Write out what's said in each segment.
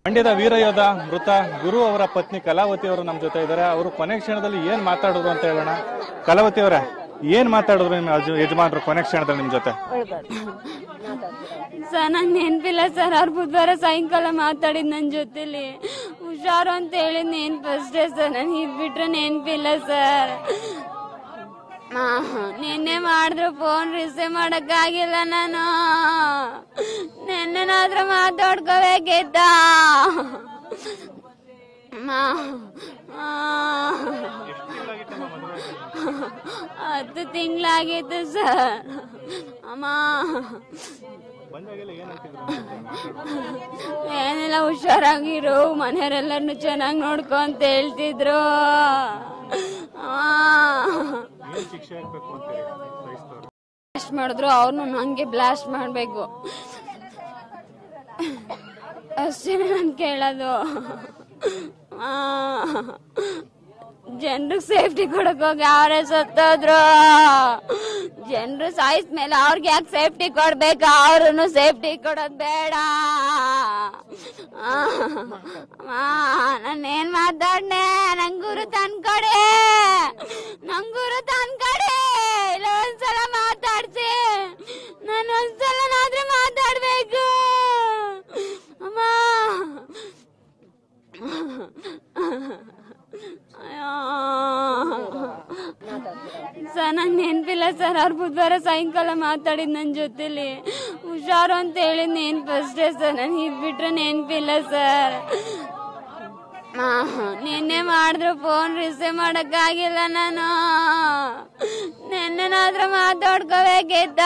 ಮಂಡ್ಯದ ವೀರಯೋಧ ಮೃತ ಗುರು ಅವರ ಪತ್ನಿ ಕಲಾವತಿ ಅವರು ನಮ್ಮ ಜೊತೆ ಇದ್ದಾರೆ ಅವರು ಕೊನೆ ಕ್ಷಣದಲ್ಲಿ ಏನ್ ಮಾತಾಡಿದ್ರು ಅಂತ ಹೇಳೋಣ ಕಲಾವತಿ ಅವರೇ ಏನ್ ಮಾತಾಡಿದ್ರು ನಿಮ್ಮ ಯಜ- ಯಜಮಾನ್ರು ಕೊನೆ ಕ್ಷಣದಲ್ಲಿ ನಿಮ್ ಜೊತೆ ಸರ್ ನಂಗೆ ನೆನಪಿಲ್ಲ ಸರ್ ಅವ್ರು ಬುಧವಾರ ಸಾಯಂಕಾಲ ಮಾತಾಡಿದ್ ನನ್ನ ಜೊತೆಲಿ ಹುಷಾರು ಅಂತ ಹೇಳಿದ್ ನೆನ್ಪು ಅಷ್ಟೇ ಸರ್ ನನಗೆ ಇದು ಬಿಟ್ರೆ ನೆನಪಿಲ್ಲ ಸರ್ ನಿನ್ನೆ ಮಾಡಿದ್ರು ಫೋನ್ ರಿಸೀವ್ ಮಾಡಕ್ಕಾಗಿಲ್ಲ ನಾನು ನಿನ್ನೆನಾದ್ರೂ ಮಾತಾಡ್ಕೋಬೇಕಿದ್ದ ಹತ್ತು ತಿಂಗಳಾಗಿತ್ತು ಸರ್ ಅಮ್ಮ ಏನೆಲ್ಲ ಹುಷಾರಾಗಿರು ಮನೆಯವರೆಲ್ಲರನ್ನು ಚೆನ್ನಾಗಿ ನೋಡ್ಕೊ ಅಂತ ಹೇಳ್ತಿದ್ರು ಬ್ಲಾಸ್ಟ್ ಮಾಡಿದ್ರು ಅವ್ರನ್ನು ನಂಗೆ ಬ್ಲಾಸ್ಟ್ ಮಾಡಬೇಕು ಅಷ್ಟೇ ನಾನು ಕೇಳೋದು ಜನರಿಗೆ ಸೇಫ್ಟಿ ಕೊಡಕ್ ಹೋಗಿ ಅವರೇ ಸತ್ತೋದ್ರು ಜನರು ಸಾಯಿಸ್ಮೇಲೆ ಅವ್ರಿಗೆ ಯಾಕೆ ಸೇಫ್ಟಿ ಕೊಡ್ಬೇಕು ಅವ್ರು ಸೇಫ್ಟಿ ಕೊಡೋದ್ ಬೇಡ ನಾನೇನ್ ಮಾತಾಡ್ನೆ ನಂಗೂರು ತಂದ್ಕೊಡಿ ನಂಗೂರು ತಂದ್ಕೊಡಿ ಇಲ್ಲ ಒಂದ್ಸಲ ಮಾತಾಡ್ಸಿ ನಾನು ಒಂದ್ಸಲನಾದ್ರೂ ಮಾತಾಡ್ಬೇಕು ಅಮ್ಮ ಸರ್ ನಂಗೆ ನೆನಪಿಲ್ಲ ಸರ್ ಅವ್ರು ಬುಧವಾರ ಸಾಯಂಕಾಲ ಮಾತಾಡಿದ್ ನನ್ನ ಜೊತೆಲಿ ಹುಷಾರು ಅಂತ ಹೇಳಿದ್ ನೆನ್ಪು ಅಷ್ಟೇ ಸರ್ ನನಗೆ ಇದು ಬಿಟ್ರೆ ನೆನಪಿಲ್ಲ ಸರ್ ನಿನ್ನೆ ಮಾಡಿದ್ರು ಫೋನ್ ರಿಸೀವ್ ಮಾಡಕ್ಕಾಗಿಲ್ಲ ನಾನು ನಿನ್ನೆನಾದ್ರೂ ಮಾತಾಡ್ಕೋಬೇಕಿದ್ದ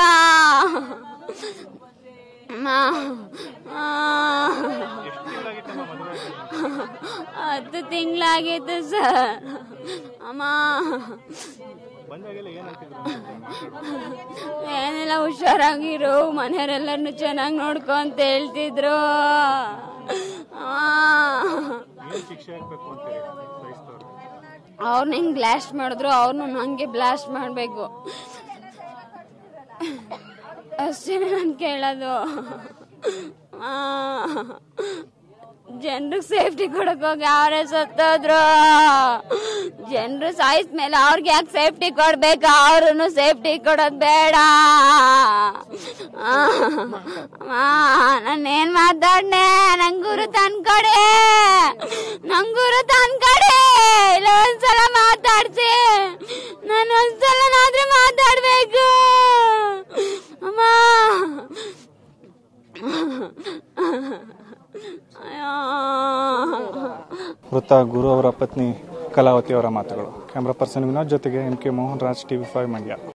ಹತ್ತು ತಿಂಗಳಾಗಿತ್ತು ಸರ್ ಅಮ್ಮ ಏನೆಲ್ಲ ಹುಷಾರಾಗಿರು ಮನೆಯವರೆಲ್ಲರನ್ನು ಚೆನ್ನಾಗಿ ನೋಡ್ಕೊ ಅಂತ ಹೇಳ್ತಿದ್ರು ಅವ್ರು ಹೆಂಗ್ ಬ್ಲಾಸ್ಟ್ ಮಾಡಿದ್ರು ಅವ್ರನ್ನು ನಂಗೆ ಬ್ಲಾಸ್ಟ್ ಮಾಡಬೇಕು ಅಷ್ಟೇ ನಾನು ಕೇಳೋದು ಜನರಿಗೆ ಸೇಫ್ಟಿ ಕೊಡಕ್ ಹೋಗಿ ಅವರೇ ಸತ್ತೋದ್ರು ಜನರು ಸಾಯಿಸ್ಮೇಲೆ ಅವ್ರಿಗೆ ಯಾಕೆ ಸೇಫ್ಟಿ ಕೊಡ್ಬೇಕು ಅವ್ರು ಸೇಫ್ಟಿ ಕೊಡೋದ್ ಬೇಡ ನಾನೇನ್ ಮಾತಾಡ್ನೆ ನಂಗೂರು ತಂದ್ಕೊಡಿ ನಂಗೂರು ತಂದ್ಕೊಡಿ ಇಲ್ಲ ಒಂದ್ಸಲ ಮಾತಾಡ್ಸಿ ನಾನು ಒಂದ್ಸಲನಾದ್ರೂ ಮಾತಾಡ್ಬೇಕು ಅಮ್ಮ ಮೃತ ಗುರು ಅವರ ಪತ್ನಿ ಕಲಾವತಿ ಅವರ ಮಾತುಗಳು ಕ್ಯಾಮ್ರಾ ಪರ್ಸನ್ ವಿನೋದ್ ಜೊತೆಗೆ M K Mohan Raj TV five Mandya